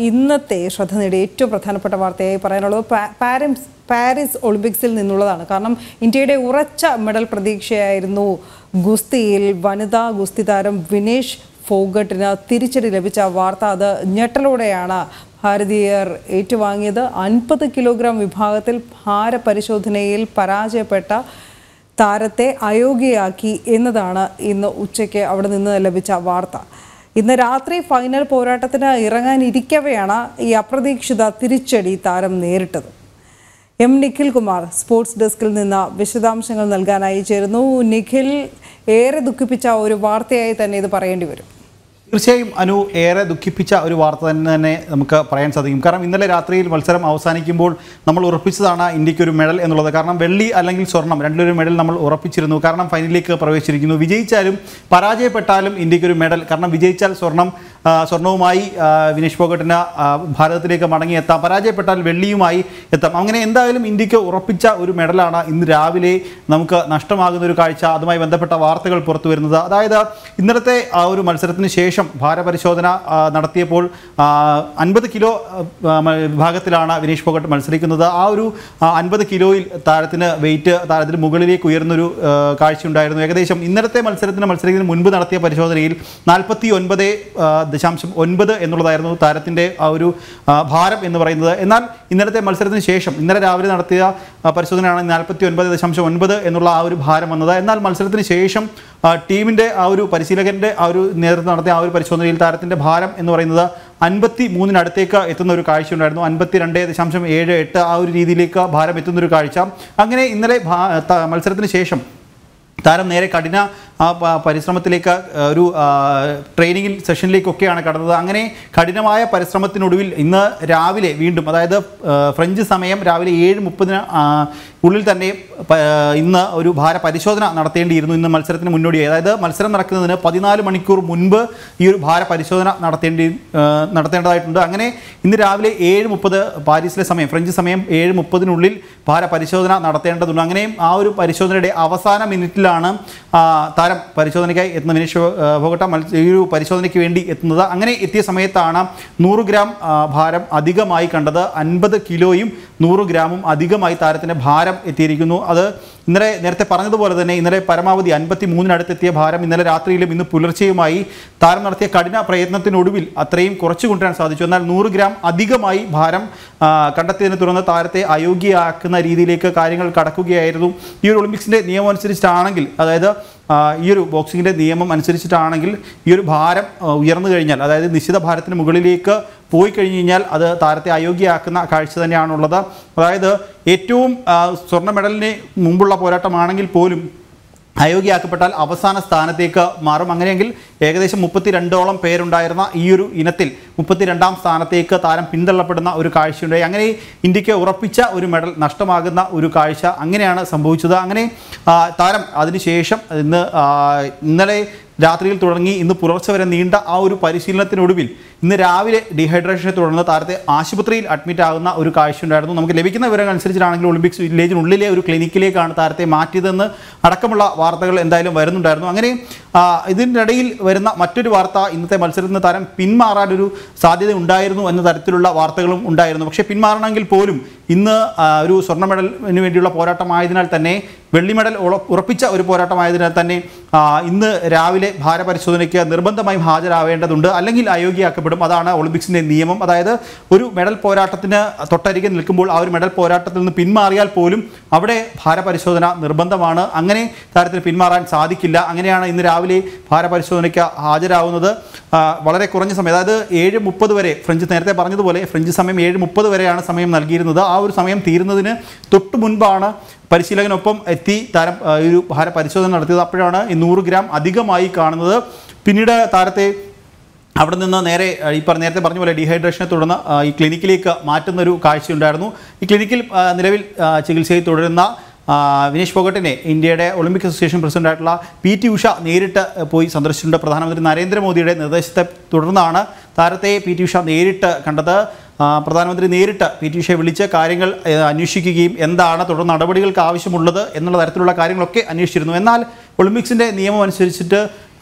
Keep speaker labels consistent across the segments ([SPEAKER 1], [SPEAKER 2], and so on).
[SPEAKER 1] ഇന്നത്തെ ശ്രദ്ധ നേടിയ ഏറ്റവും പ്രധാനപ്പെട്ട വാർത്തയായി പറയാനുള്ളത് പാ- പാരിസ് പാരീസ് ഒളിമ്പിക്സിൽ നിന്നുള്ളതാണ് കാരണം ഇന്ത്യയുടെ ഉറച്ച മെഡൽ പ്രതീക്ഷയായിരുന്നു ഗുസ്തിയിൽ വനിതാ ഗുസ്തി താരം വിനേഷ് ഫോഗട്ടിന് തിരിച്ചടി ലഭിച്ച വാർത്ത അത് ഞെട്ടലോടെയാണ് ഭാരതീയർ ഏറ്റുവാങ്ങിയത് അൻപത് കിലോഗ്രാം വിഭാഗത്തിൽ ഭാരപരിശോധനയിൽ പരാജയപ്പെട്ട താരത്തെ അയോഗ്യയാക്കി എന്നതാണ് ഇന്ന് ഉച്ചയ്ക്ക് അവിടെ നിന്ന് ലഭിച്ച വാർത്ത ഇന്ന് രാത്രി ഫൈനൽ പോരാട്ടത്തിന് ഇറങ്ങാനിരിക്കവെയാണ് ഈ അപ്രതീക്ഷിത തിരിച്ചടി താരം നേരിട്ടത് എം നിഖിൽ കുമാർ സ്പോർട്സ് ഡെസ്കിൽ നിന്ന് വിശദാംശങ്ങൾ നൽകാനായി ചേരുന്നു നിഖിൽ ഏറെ ദുഃഖിപ്പിച്ച ഒരു വാർത്തയായി തന്നെ ഇത് പറയേണ്ടി വരും
[SPEAKER 2] തീർച്ചയായും അനു ഏറെ ദുഃഖിപ്പിച്ച ഒരു വാർത്ത തന്നെ തന്നെ നമുക്ക് പറയാൻ സാധിക്കും കാരണം ഇന്നലെ രാത്രിയിൽ മത്സരം അവസാനിക്കുമ്പോൾ നമ്മൾ ഉറപ്പിച്ചതാണ് ഇന്ത്യക്ക് ഒരു മെഡൽ എന്നുള്ളത് കാരണം വെള്ളി അല്ലെങ്കിൽ സ്വർണം രണ്ടിലൊരു മെഡൽ നമ്മൾ ഉറപ്പിച്ചിരുന്നു കാരണം ഫൈനലിലേക്ക് പ്രവേശിച്ചിരിക്കുന്നു വിജയിച്ചാലും പരാജയപ്പെട്ടാലും ഇന്ത്യക്ക് ഒരു മെഡൽ കാരണം വിജയിച്ചാൽ സ്വർണം ആ, സ്വർണവുമായി ആ, വിനേഷ് ഫോഗട്ടിന് ആ, ഭാരതത്തിലേക്ക് മടങ്ങിയെത്താം പരാജയപ്പെട്ടാൽ വെള്ളിയുമായി എത്താം അങ്ങനെ എന്തായാലും ഇന്ത്യക്ക് ഉറപ്പിച്ച ഒരു മെഡലാണ് ഇന്ന് രാവിലെ നമുക്ക് നഷ്ടമാകുന്ന ഒരു കാഴ്ച അതുമായി ബന്ധപ്പെട്ട വാർത്തകൾ പുറത്തു വരുന്നത് അതായത് ഇന്നലത്തെ ആ ഒരു മത്സരത്തിന് ശേഷം ഭാരപരിശോധന ആ, നടത്തിയപ്പോൾ അൻപത് കിലോ ആ, മ- വിഭാഗത്തിലാണ് വിനേഷ് ഫോഗട്ട് മത്സരിക്കുന്നത് ആ ഒരു അൻപത് കിലോയിൽ താരത്തിന് വെയിറ്റ് താരത്തിന് മുകളിലേക്ക് ഉയർന്നൊരു ആ, കാഴ്ചയുണ്ടായിരുന്നു ഏകദേശം ഇന്നലത്തെ മത്സരത്തിന് മത്സരിക്കുന്നതിന് മുൻപ് നടത്തിയ പരിശോധനയിൽ നാൽപ്പത്തി ഒൻപത് ദശാംശം ഒൻപത് എന്നുള്ളതായിരുന്നു താരത്തിൻ്റെ ആ ഒരു ആ, ഭാരം എന്ന് പറയുന്നത് എന്നാൽ ഇന്നലത്തെ മത്സരത്തിന് ശേഷം ഇന്നലെ രാവിലെ നടത്തിയ ആ, പരിശോധനയാണ് നാൽപ്പത്തി ഒൻപത് ദശാംശം ഒൻപത് എന്നുള്ള ആ ഒരു ഭാരം വന്നത് എന്നാൽ മത്സരത്തിന് ശേഷം ആ, ടീമിൻ്റെ ആ ഒരു പരിശീലകൻ്റെ ആ ഒരു നേതൃത്വം നടത്തിയ ആ ഒരു പരിശോധനയിൽ താരത്തിൻ്റെ ഭാരം എന്ന് പറയുന്നത് അൻപത്തി മൂന്നിനടുത്തേക്ക് എത്തുന്ന ഒരു കാഴ്ചയുണ്ടായിരുന്നു അൻപത്തി രണ്ട് ദശാംശം ഏഴ് എട്ട് ആ ഒരു രീതിയിലേക്ക് ഭാരം എത്തുന്ന ഒരു കാഴ്ച അങ്ങനെ ഇന്നലെ ഭാ- ത- മത്സരത്തിന് ശേഷം താരം നേരെ കഠിന ആ പ- പരിശ്രമത്തിലേക്ക് ആ, ഒരു ആ, ട്രെയിനിങ്ങിൽ സെഷനിലേക്കൊക്കെയാണ് കടന്നത് അങ്ങനെ കഠിനമായ പരിശ്രമത്തിനൊടുവിൽ ഇന്ന് രാവിലെ വീണ്ടും അതായത് ആ, ഫ്രഞ്ച് സമയം രാവിലെ ഏഴ് മുപ്പതിന് ഉള്ളിൽ തന്നെ പ- ഇന്ന് ഒരു ഭാര പരിശോധന നടത്തേണ്ടിയിരുന്നു ഇന്ന് മത്സരത്തിന് മുന്നോടിയായി അതായത് മത്സരം നടക്കുന്നതിന് പതിനാല് മണിക്കൂർ മുൻപ് ഈ ഒരു ഭാര പരിശോധന നടത്തേണ്ടി ആ, നടത്തേണ്ടതായിട്ടുണ്ട് അങ്ങനെ ഇന്ന് രാവിലെ ഏഴ് മുപ്പത് പാരീസിലെ സമയം ഫ്രഞ്ച് സമയം ഏഴ് മുപ്പതിനുള്ളിൽ ഭാര പരിശോധന നടത്തേണ്ടതുണ്ട് അങ്ങനെയും ആ ഒരു പരിശോധനയുടെ അവസാന മിനിറ്റിലാണ് ആ, താരം പരിശോധനയ്ക്കായി എത്തുന്ന വിനീഷ് ഭോഗട്ട മത്സ ഈ ഒരു പരിശോധനയ്ക്ക് വേണ്ടി എത്തുന്നത് അങ്ങനെ എത്തിയ സമയത്താണ് നൂറ് ഗ്രാം ആ, ഭാരം അധികമായി കണ്ടത് അൻപത് കിലോയും നൂറ് ഗ്രാമും അധികമായി താരത്തിൻ്റെ ഭാരം എത്തിയിരിക്കുന്നു അത് ഇന്നലെ നേരത്തെ പറഞ്ഞതുപോലെ തന്നെ ഇന്നലെ പരമാവധി അൻപത്തി മൂന്നിനടുത്തെത്തിയ ഭാരം ഇന്നലെ രാത്രിയിലും ഇന്ന് പുലർച്ചെയുമായി താരം നടത്തിയ കഠിന പ്രയത്നത്തിനൊടുവിൽ അത്രയും കുറച്ചു കൊണ്ടുവരാൻ സാധിച്ചു എന്നാൽ നൂറ് ഗ്രാം അധികമായി ഭാരം ആ, കണ്ടെത്തിയതിനെ തുടർന്ന് താരത്തെ അയോഗ്യയാക്കുന്ന രീതിയിലേക്ക് കാര്യങ്ങൾ കടക്കുകയായിരുന്നു ഈ ഒരു ഒളിമ്പിക്സിൻ്റെ നിയമം അനുസരിച്ചിട്ടാണെങ്കിൽ അതായത് ആ, ഈ ഒരു ബോക്സിങ്ങിൻ്റെ നിയമം അനുസരിച്ചിട്ടാണെങ്കിൽ ഈ ഒരു ഭാരം ആ, ഉയർന്നു കഴിഞ്ഞാൽ അതായത് നിശ്ചിത ഭാരത്തിന് മുകളിലേക്ക് പോയി കഴിഞ്ഞ് കഴിഞ്ഞാൽ അത് താരത്തെ അയോഗ്യയാക്കുന്ന കാഴ്ച തന്നെയാണുള്ളത് അതായത് ഏറ്റവും ആ, സ്വർണ്ണ മെഡലിന് മുമ്പുള്ള പോരാട്ടമാണെങ്കിൽ പോലും അയോഗ്യയാക്കപ്പെട്ടാൽ അവസാന സ്ഥാനത്തേക്ക് മാറും അങ്ങനെയെങ്കിൽ ഏകദേശം മുപ്പത്തിരണ്ടോളം പേരുണ്ടായിരുന്ന ഈ ഒരു ഇനത്തിൽ മുപ്പത്തിരണ്ടാം സ്ഥാനത്തേക്ക് താരം പിന്തള്ളപ്പെടുന്ന ഒരു കാഴ്ചയുണ്ടായി അങ്ങനെ ഇന്ത്യക്ക് ഉറപ്പിച്ച ഒരു മെഡൽ നഷ്ടമാകുന്ന ഒരു കാഴ്ച അങ്ങനെയാണ് സംഭവിച്ചത് അങ്ങനെ ആ, താരം അതിനുശേഷം ഇന്ന് ആ, ഇന്നലെ രാത്രിയിൽ തുടങ്ങി ഇന്ന് പുലർച്ചെ വരെ നീണ്ട ആ ഒരു പരിശീലനത്തിനൊടുവിൽ ഇന്ന് രാവിലെ ഡീഹൈഡ്രേഷനെ തുടർന്ന് താരത്തെ ആശുപത്രിയിൽ അഡ്മിറ്റ് ആകുന്ന ഒരു കാഴ്ചയുണ്ടായിരുന്നു നമുക്ക് ലഭിക്കുന്ന വിവരങ്ങൾ അനുസരിച്ചിട്ടാണെങ്കിൽ ഒളിമ്പിക്സ് വില്ലേജിനുള്ളിലെ ഒരു ക്ലിനിക്കിലേക്കാണ് താരത്തെ മാറ്റിയതെന്ന് അടക്കമുള്ള വാർത്തകൾ എന്തായാലും വരുന്നുണ്ടായിരുന്നു അങ്ങനെ ആ, ഇതിനിടയിൽ വരുന്ന മറ്റൊരു വാർത്ത ഇന്നത്തെ മത്സരത്തിൽ നിന്ന് താരം പിന്മാറാനൊരു സാധ്യത ഉണ്ടായിരുന്നു എന്ന തരത്തിലുള്ള വാർത്തകളും ഉണ്ടായിരുന്നു പക്ഷേ പിന്മാറണമെങ്കിൽ പോലും ഇന്ന് ആ, ഒരു സ്വർണ്ണ മെഡലിന് വേണ്ടിയുള്ള പോരാട്ടമായതിനാൽ തന്നെ വെള്ളി മെഡൽ ഉറ- ഉറപ്പിച്ച ഒരു പോരാട്ടമായതിനാൽ തന്നെ ആ, ഇന്ന് രാവിലെ ഭാരപരിശോധനയ്ക്ക് നിർബന്ധമായും ഹാജരാവേണ്ടതുണ്ട് അല്ലെങ്കിൽ അയോഗ്യയാക്കപ്പെടും അതാണ് ഒളിമ്പിക്സിൻ്റെ നിയമം അതായത് ഒരു മെഡൽ പോരാട്ടത്തിന് തൊട്ടരികെ നിൽക്കുമ്പോൾ ആ ഒരു മെഡൽ പോരാട്ടത്തിൽ നിന്ന് പിന്മാറിയാൽ പോലും അവിടെ ഭാരപരിശോധന നിർബന്ധമാണ് അങ്ങനെ താരത്തിന് പിന്മാറാൻ സാധിക്കില്ല അങ്ങനെയാണ് ഇന്ന് രാവിലെ ഭാരപരിശോധനയ്ക്ക് ഹാജരാവുന്നത് ആ, വളരെ കുറഞ്ഞ സമയം അതായത് ഏഴ് മുപ്പത് വരെ ഫ്രഞ്ച് നേരത്തെ പറഞ്ഞതുപോലെ ഫ്രഞ്ച് സമയം ഏഴ് മുപ്പത് വരെയാണ് സമയം നൽകിയിരുന്നത് ആ ഒരു സമയം തീരുന്നതിന് തൊട്ട് മുൻപാണ് പരിശീലകനൊപ്പം എത്തി താരം ആ, ഈ ഒരു ഭാര പരിശോധന നടത്തിയത് അപ്പോഴാണ് ഈ നൂറ് ഗ്രാം അധികമായി കാണുന്നത് പിന്നീട് താരത്തെ അവിടെ നിന്ന് നേരെ ആ, ഈ പറഞ്ഞ നേരത്തെ പറഞ്ഞ പോലെ ഡീഹൈഡ്രേഷനെ തുടർന്ന് ആ, ഈ ക്ലിനിക്കിലേക്ക് മാറ്റുന്ന ഒരു കാഴ്ചയുണ്ടായിരുന്നു ഈ ക്ലിനിക്കിൽ ആ, നിലവിൽ ആ, ചികിത്സയിൽ തുടരുന്ന ആ, വിനേഷ് ഫോഗട്ടിനെ ഇന്ത്യയുടെ ഒളിമ്പിക് അസോസിയേഷൻ പ്രസിഡന്റായിട്ടുള്ള പി ടി ഉഷ നേരിട്ട് ആ, പോയി സന്ദർശിച്ചിട്ടുണ്ട് പ്രധാനമന്ത്രി നരേന്ദ്രമോദിയുടെ നിർദ്ദേശത്തെ തുടർന്നാണ് താരത്തെ പി ടി ഉഷ നേരിട്ട് കണ്ടത് ആ, പ്രധാനമന്ത്രി നേരിട്ട് പി ടി ഉഷയെ വിളിച്ച് കാര്യങ്ങൾ ഏ, അന്വേഷിക്കുകയും എന്താണ് തുടർ നടപടികൾക്ക് ആവശ്യമുള്ളത് എന്നുള്ള തരത്തിലുള്ള കാര്യങ്ങളൊക്കെ അന്വേഷിച്ചിരുന്നു എന്നാൽ ഒളിമ്പിക്സിൻ്റെ നിയമം അനുസരിച്ചിട്ട്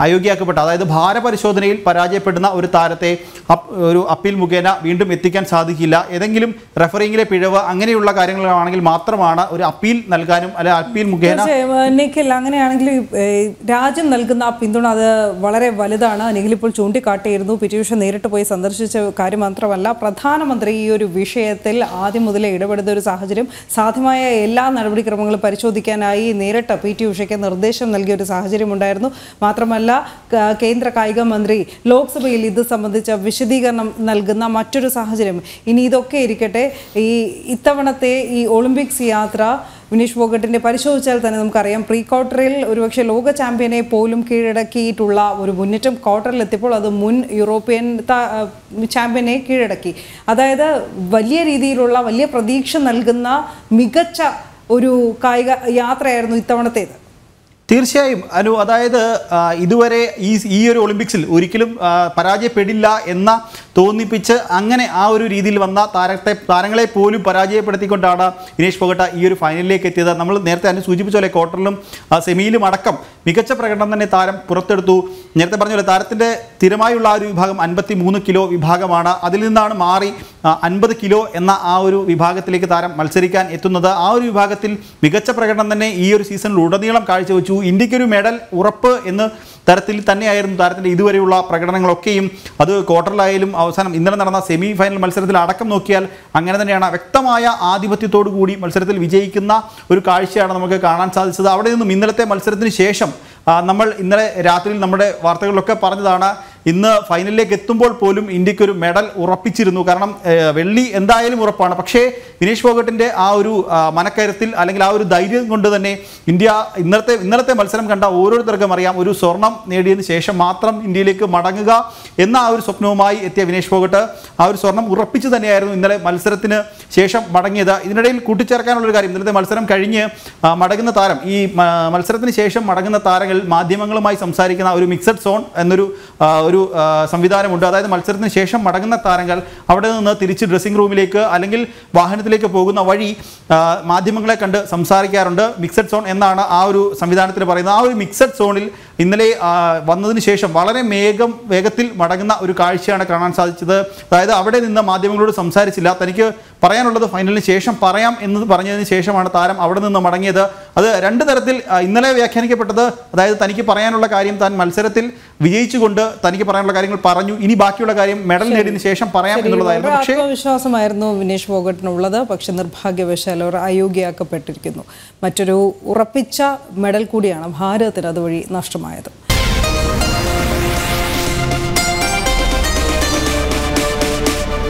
[SPEAKER 2] അയോഗ്യയാക്കപ്പെട്ട അതായത് ഭാരപരിശോധനയിൽ പരാജയപ്പെടുന്ന ഒരു താരത്തെ അപ്പ് ഒരു അപ്പീൽ മുഖേന വീണ്ടും എത്തിക്കാൻ സാധിക്കില്ല ഏതെങ്കിലും റെഫറിങ്ങിലെ പിഴവ് അങ്ങനെയുള്ള കാര്യങ്ങളാണെങ്കിൽ മാത്രമാണ് ഒരു അപ്പീൽ നൽകാനും അല്ലെ അപ്പീൽ മുഖേന
[SPEAKER 1] തീർച്ചയായും ഏഹ് നിഖിൽ അങ്ങനെയാണെങ്കിൽ ഏഹ് രാജ്യം നൽകുന്ന ആ പിന്തുണ അത് വളരെ വലുതാണ് നിഖിൽ ഇപ്പോൾ ചൂണ്ടിക്കാട്ടിയിരുന്നു പിറ്റീഷൻ നേരിട്ട് പോയി സന്ദർശിച്ച കാര്യം മാത്രമല്ല പ്രധാനമന്ത്രി ഈ ഒരു വിഷയത്തിൽ ആദ്യം മുതലേ ഇടപെടുന്ന ഒരു സാഹചര്യം സാധ്യമായ എല്ലാ നടപടിക്രമങ്ങളും പരിശോധിക്കാനായി നേരിട്ട് പി ടി ഉഷയ്ക്ക് നിർദ്ദേശം നൽകിയ ഒരു സാഹചര്യം ഉണ്ടായിരുന്നു മാത്രമല്ല ക- കേന്ദ്ര കായിക മന്ത്രി ലോക്സഭയിൽ ഇത് സംബന്ധിച്ച വിശദീകരണം നൽകുന്ന മറ്റൊരു സാഹചര്യം ഇനി ഇതൊക്കെ ഇരിക്കട്ടെ ഈ ഇത്തവണത്തെ ഈ ഒളിമ്പിക്സ് യാത്ര വിനീഷ് ഫോഗട്ടിന്റെ പരിശോധിച്ചാൽ തന്നെ നമുക്കറിയാം പ്രീ ക്വാർട്ടറിൽ ഒരുപക്ഷെ ലോക ചാമ്പ്യനെ പോലും കീഴടക്കിയിട്ടുള്ള ഒരു മുന്നേറ്റം ക്വാർട്ടറിൽ എത്തിയപ്പോൾ അത് മുൻ യൂറോപ്യൻ ത- ചാമ്പ്യനെ കീഴടക്കി അതായത് വലിയ രീതിയിലുള്ള വലിയ പ്രതീക്ഷ നൽകുന്ന മികച്ച ഒരു കായിക യാത്രയായിരുന്നു ഇത്തവണത്തേത്
[SPEAKER 2] തീർച്ചയായും അനു അതായത് ആ, ഇതുവരെ ഈ ഈ ഒരു ഒളിമ്പിക്സിൽ ഒരിക്കലും ആ, പരാജയപ്പെടില്ല എന്ന തോന്നിപ്പിച്ച് അങ്ങനെ ആ ഒരു രീതിയിൽ വന്ന താരത്തെ താരങ്ങളെ പോലും പരാജയപ്പെടുത്തിക്കൊണ്ടാണ് വിനേഷ് ഫോഗട്ട ഈ ഒരു ഫൈനലിലേക്ക് എത്തിയത് നമ്മൾ നേരത്തെ അതിന് സൂചിപ്പിച്ച പോലെ ക്വാർട്ടറിലും ആ, സെമിയിലും അടക്കം മികച്ച പ്രകടനം തന്നെ താരം പുറത്തെടുത്തു നേരത്തെ പറഞ്ഞ പോലെ താരത്തിൻ്റെ സ്ഥിരമായുള്ള ആ ഒരു വിഭാഗം അൻപത്തി മൂന്ന് കിലോ വിഭാഗമാണ് അതിൽ നിന്നാണ് മാറി അൻപത് കിലോ എന്ന ആ ഒരു വിഭാഗത്തിലേക്ക് താരം മത്സരിക്കാൻ എത്തുന്നത് ആ ഒരു വിഭാഗത്തിൽ മികച്ച പ്രകടനം തന്നെ ഈ ഒരു സീസണിൽ ഉടനീളം കാഴ്ചവെച്ചു ഇന്ത്യക്കൊരു മെഡൽ ഉറപ്പ് എന്ന് തരത്തിൽ തന്നെയായിരുന്നു താരത്തിൻ്റെ ഇതുവരെയുള്ള പ്രകടനങ്ങളൊക്കെയും അത് ക്വാർട്ടറിലായാലും അവസാനം ഇന്നലെ നടന്ന സെമി ഫൈനൽ മത്സരത്തിൽ അടക്കം നോക്കിയാൽ അങ്ങനെ തന്നെയാണ് വ്യക്തമായ ആധിപത്യത്തോടു കൂടി മത്സരത്തിൽ വിജയിക്കുന്ന ഒരു കാഴ്ചയാണ് നമുക്ക് കാണാൻ സാധിച്ചത് അവിടെ നിന്നും ഇന്നലത്തെ മത്സരത്തിന് ശേഷം ആ, നമ്മൾ ഇന്നലെ രാത്രിയിൽ നമ്മുടെ വാർത്തകളിലൊക്കെ പറഞ്ഞതാണ് ഇന്ന് ഫൈനലിലേക്ക് എത്തുമ്പോൾ പോലും ഇന്ത്യക്ക് ഒരു മെഡൽ ഉറപ്പിച്ചിരുന്നു കാരണം ഏഹ്, വെള്ളി എന്തായാലും ഉറപ്പാണ് പക്ഷേ വിനേഷ് ഫോഗട്ടിൻ്റെ ആ ഒരു ആ, മനക്കരുത്തിൽ അല്ലെങ്കിൽ ആ ഒരു ധൈര്യം കൊണ്ട് തന്നെ ഇന്ത്യ ഇന്നലത്തെ ഇന്നലത്തെ മത്സരം കണ്ട ഓരോരുത്തർക്കും അറിയാം ഒരു സ്വർണം നേടിയതിന് ശേഷം മാത്രം ഇന്ത്യയിലേക്ക് മടങ്ങുക എന്ന ആ ഒരു സ്വപ്നവുമായി എത്തിയ വിനേഷ് ഫോഗട്ട് ആ ഒരു സ്വർണം ഉറപ്പിച്ചു തന്നെയായിരുന്നു ഇന്നലെ മത്സരത്തിന് ശേഷം മടങ്ങിയത് ഇതിനിടയിൽ കൂട്ടിച്ചേർക്കാനുള്ള ഒരു കാര്യം ഇന്നലത്തെ മത്സരം കഴിഞ്ഞ് ആ, മടങ്ങുന്ന താരം ഈ മ- മത്സരത്തിന് ശേഷം മടങ്ങുന്ന താരങ്ങൾ മാധ്യമങ്ങളുമായി സംസാരിക്കുന്ന ഒരു മിക്സഡ് സോൺ എന്നൊരു ആ, ഒരു ആ, സംവിധാനമുണ്ട് അതായത് മത്സരത്തിന് ശേഷം മടങ്ങുന്ന താരങ്ങൾ അവിടെ നിന്ന് തിരിച്ച് ഡ്രസ്സിംഗ് റൂമിലേക്ക് അല്ലെങ്കിൽ വാഹനത്തിലേക്ക് പോകുന്ന വഴി ആ, മാധ്യമങ്ങളെ കണ്ട് സംസാരിക്കാറുണ്ട് മിക്സഡ് സോൺ എന്നാണ് ആ ഒരു സംവിധാനത്തിൽ പറയുന്നത് ആ ഒരു മിക്സഡ് സോണിൽ ഇന്നലെ ആ, വന്നതിന് ശേഷം വളരെ വേഗം വേഗത്തിൽ മടങ്ങുന്ന ഒരു കാഴ്ചയാണ് കാണാൻ സാധിച്ചത് അതായത് അവിടെ നിന്ന് മാധ്യമങ്ങളോട് സംസാരിച്ചില്ല തനിക്ക് പറയാനുള്ളത് ഫൈനലിന് ശേഷം പറയാം എന്ന് പറഞ്ഞതിന് ശേഷമാണ് താരം അവിടെ നിന്ന് മടങ്ങിയത് അത് രണ്ട് തരത്തിൽ ആ, ഇന്നലെ വ്യാഖ്യാനിക്കപ്പെട്ടത് അതായത് തനിക്ക് പറയാനുള്ള കാര്യം താൻ മത്സരത്തിൽ വിജയിച്ചുകൊണ്ട് തനിക്ക് പറയാനുള്ള കാര്യങ്ങൾ പറഞ്ഞു ഇനി ബാക്കിയുള്ള കാര്യം മെഡൽ നേടിയതിനു ശേഷം പറയാം
[SPEAKER 1] ശരി,
[SPEAKER 2] എന്നുള്ളതായിരുന്നു
[SPEAKER 1] വളരെ
[SPEAKER 2] പക്ഷേ
[SPEAKER 1] ആത്മവിശ്വാസമായിരുന്നു വിനേഷ് ഫോഗട്ടിനുള്ളത് പക്ഷെ നിർഭാഗ്യവശാൽ അവർ അയോഗ്യയാക്കപ്പെട്ടിരിക്കുന്നു മറ്റൊരു ഉറപ്പിച്ച മെഡൽ കൂടിയാണ് ഭാരതത്തിന് അതുവഴി നഷ്ടമായത്